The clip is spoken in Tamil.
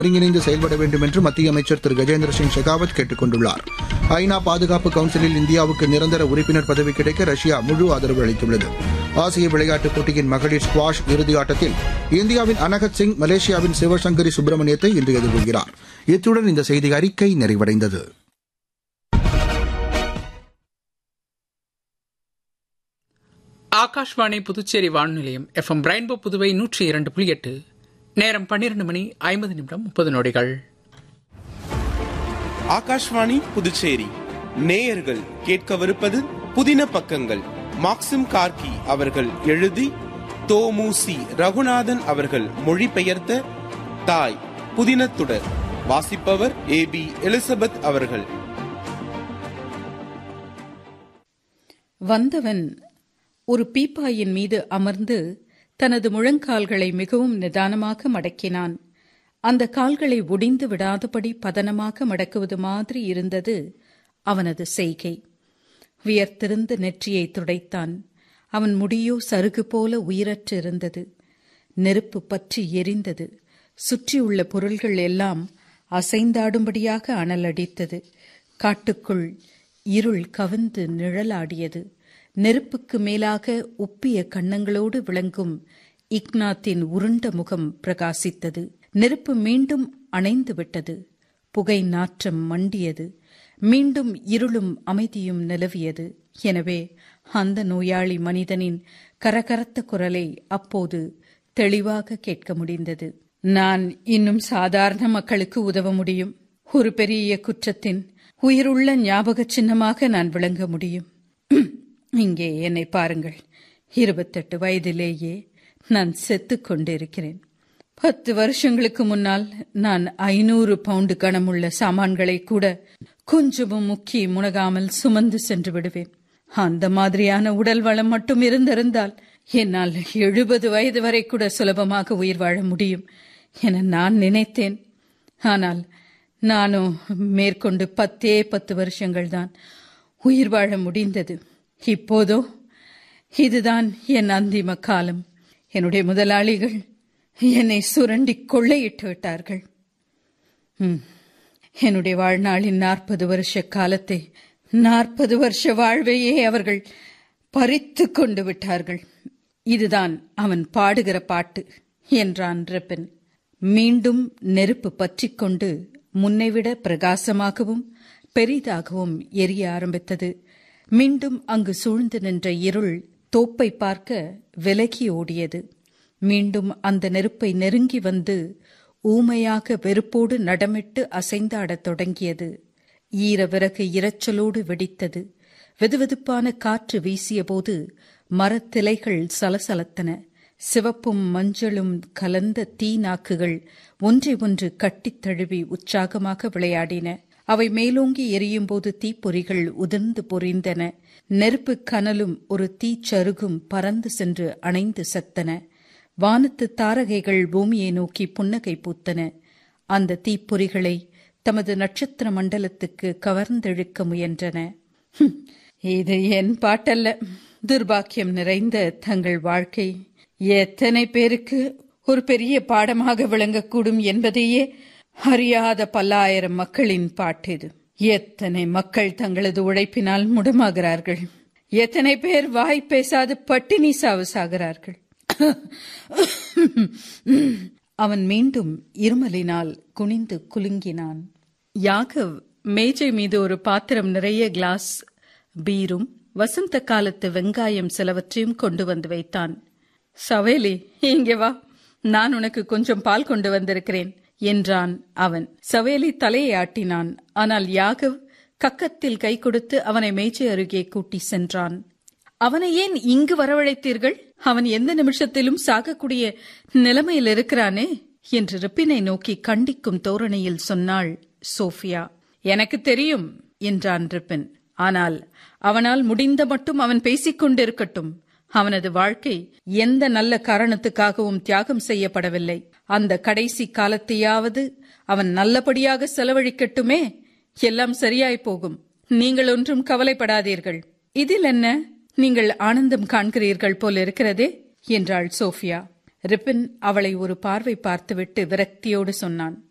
ஒருங்கிணைந்து செயல்பட வேண்டும் என்று மத்திய அமைச்சர் திரு கஜேந்திர சிங் ஷெகாவத் கேட்டுக் கொண்டுள்ளார் ஐநா பாதுகாப்பு கவுன்சிலில் இந்தியாவுக்கு நிரந்தர உறுப்பினர் பதவி கிடைக்க ரஷ்யா முழு ஆதரவு அளித்துள்ளது ஆசிய விளையாட்டுப் போட்டியின் மகளிர் ஸ்குவாஷ் இறுதி ஆட்டத்தில் இந்தியாவின் அனகத் சிங் மலேசியாவின் சிவசங்கரி சுப்பிரமணியத்தை இன்று எதிர்கொள்கிறார் இத்துடன் இந்த செய்தி அறிக்கை நிறைவடைந்தது ஆகாஷ்வாணி புதுச்சேரி வானொலி நிலையம் எஃப்எம் ரெயின்போ புதுவை நூற்றி இரண்டு புள்ளி எட்டு நேரம் பன்னிரண்டு மணி ஐம்பது நிமிடம் முப்பது நொடிகள் ஆகாஷ்வாணி புதுச்சேரி நேயர்கள் கேட்கவிருப்பது புதின பக்கங்கள் மாக்சிம் கார்கி அவர்கள் எழுதி தோமுசி ரகுநாதன் அவர்கள் மொழிபெயர்த்த தாய் புதினத்துடர் வாசிப்பவர் ஏ பி எலிசபெத் அவர்கள் வந்தவன் ஒரு பீப்பாயின் மீது அமர்ந்து தனது முழங்கால்களை மிகவும் நிதானமாக மடக்கினான் அந்த கால்களை ஒடிந்து விடாதபடி பதனமாக மடக்குவது மாதிரி இருந்தது அவனது செய்கை வியர்த்திருந்த நெற்றியை துடைத்தான் அவன் முடியோ சருகு போல உயிரற்று இருந்தது நெருப்பு பற்றி எரிந்தது சுற்றியுள்ள பொருள்கள் எல்லாம் அசைந்தாடும்படியாக அனலடித்தது காட்டுக்குள் இருள் கவிந்து நிழலாடியது நெருப்புக்கு மேலாக உப்பிய கன்னங்களோடு விளங்கும் இக்னாத்தின் உருண்ட முகம் பிரகாசித்தது நெருப்பு மீண்டும் அணைந்து விட்டது புகை நாற்றம் மண்டியது மீண்டும் இருளும் அமைதியும் நிலவியது எனவே அந்த நோயாளி மனிதனின் கரகரத்த குரலை அப்போது தெளிவாக கேட்க முடிந்தது நான் இன்னும் சாதாரண மக்களுக்கு உதவ முடியும் ஒரு பெரிய குற்றத்தின் உயிருள்ள ஞாபக சின்னமாக நான் விளங்க முடியும் இங்கே என்னை பாருங்கள் இருபத்தெட்டு வயதிலேயே நான் செத்துக் கொண்டிருக்கிறேன் பத்து வருஷங்களுக்கு முன்னால் நான் ஐநூறு பவுண்டு கனமுள்ள சாமான்களை கூட கொஞ்சமும் முக்கி முனகாமல் சுமந்து சென்று விடுவேன் அந்த மாதிரியான உடல் வளம் மட்டும் இருந்திருந்தால் என்னால் எழுபது வயது வரை கூட சுலபமாக உயிர் வாழ முடியும் என நான் நினைத்தேன் ஆனால் நானும் மேற்கொண்டு பத்தே பத்து வருஷங்கள் தான் உயிர் வாழ முடிந்தது இப்போதோ இதுதான் என் அந்திம காலம் என்னுடைய முதலாளிகள் என்னை சுரண்டி கொள்ளையிட்டு விட்டார்கள் என்னுடைய வாழ்நாளின் நாற்பது வருஷ காலத்தை நாற்பது வருஷ வாழ்வையே அவர்கள் பறித்து கொண்டு விட்டார்கள் இதுதான் அவன் பாடுகிற பாட்டு என்றான் ரிப்பன் மீண்டும் நெருப்பு பற்றிக்கொண்டு முன்னைவிட பிரகாசமாகவும் பெரிதாகவும் எரிய ஆரம்பித்தது மீண்டும் அங்கு சூழ்ந்து நின்ற இருள் தோப்பை பார்க்க விலகி ஓடியது மீண்டும் அந்த நெருப்பை நெருங்கி வந்து ஊமையாக வெறுப்போடு நடமிட்டு அசைந்தாடத் தொடங்கியது ஈர விறகு இரைச்சலோடு வெடித்தது வெதுவெதுப்பான காற்று வீசியபோது மரத்திலைகள் சலசலத்தன சிவப்பும் மஞ்சளும் கலந்த தீ நாக்குகள் ஒன்றை ஒன்று கட்டித் தழுவி உற்சாகமாக விளையாடின அவை மேலோங்கி எரியும்போது தீப்பொறிகள் உதிர்ந்து பொறிந்தன நெருப்பு கனலும் ஒரு தீச்சருகும் பறந்து சென்று அணைந்து செத்தன வானத்து தாரகைகள் பூமியை நோக்கி புன்னகை பூத்தன அந்த தீப்பொறிகளை தமது நட்சத்திர மண்டலத்துக்கு கவர்ந்தெழுக்க முயன்றன இது என் பாட்டல்ல துர்பாக்கியம் நிறைந்த தங்கள் வாழ்க்கை எத்தனை பேருக்கு ஒரு பெரிய பாடமாக விளங்கக்கூடும் என்பதையே அறியாத பல்லாயிரம் மக்களின் பாட்டு இது எத்தனை மக்கள் தங்களது உழைப்பினால் முடமாகிறார்கள் எத்தனை பேர் வாய் பேசாது பட்டினி சாவு சாகிறார்கள் அவன் மீண்டும் இருமலினால் குனிந்து குலுங்கினான் யாகவ் மேஜை மீது ஒரு பாத்திரம் நிறைய கிளாஸ் பீரும் வசந்த காலத்து வெங்காயம் சிலவற்றையும் கொண்டு வந்து வைத்தான் சவேலி இங்கே வா நான் உனக்கு கொஞ்சம் பால் கொண்டு வந்திருக்கிறேன் என்றான் அவன் சவேலி தலையை ஆட்டினான் ஆனால் யாகவ் கக்கத்தில் கை கொடுத்து அவனை மேஜை அருகே கூட்டி சென்றான் அவனை ஏன் இங்கு வரவழைத்தீர்கள் அவன் எந்த நிமிஷத்திலும் சாகக்கூடிய நிலைமையில் இருக்கிறானே என்று ரிப்பினை நோக்கி கண்டிக்கும் தோரணையில் சொன்னாள் சோஃபியா எனக்கு தெரியும் என்றான் ரிப்பின் ஆனால் அவனால் முடிந்த மட்டும் அவன் பேசிக் கொண்டிருக்கட்டும் அவனது வாழ்க்கை எந்த நல்ல காரணத்துக்காகவும் தியாகம் செய்யப்படவில்லை அந்த கடைசி காலத்தையாவது அவன் நல்லபடியாக செலவழிக்கட்டுமே எல்லாம் சரியாய் போகும் நீங்கள் ஒன்றும் கவலைப்படாதீர்கள் இதில் என்ன நீங்கள் ஆனந்தம் காண்கிறீர்கள் போல் இருக்கிறதே என்றாள் சோஃபியா ரிப்பின் அவளை ஒரு பார்வை பார்த்துவிட்டு விரக்தியோடு சொன்னான்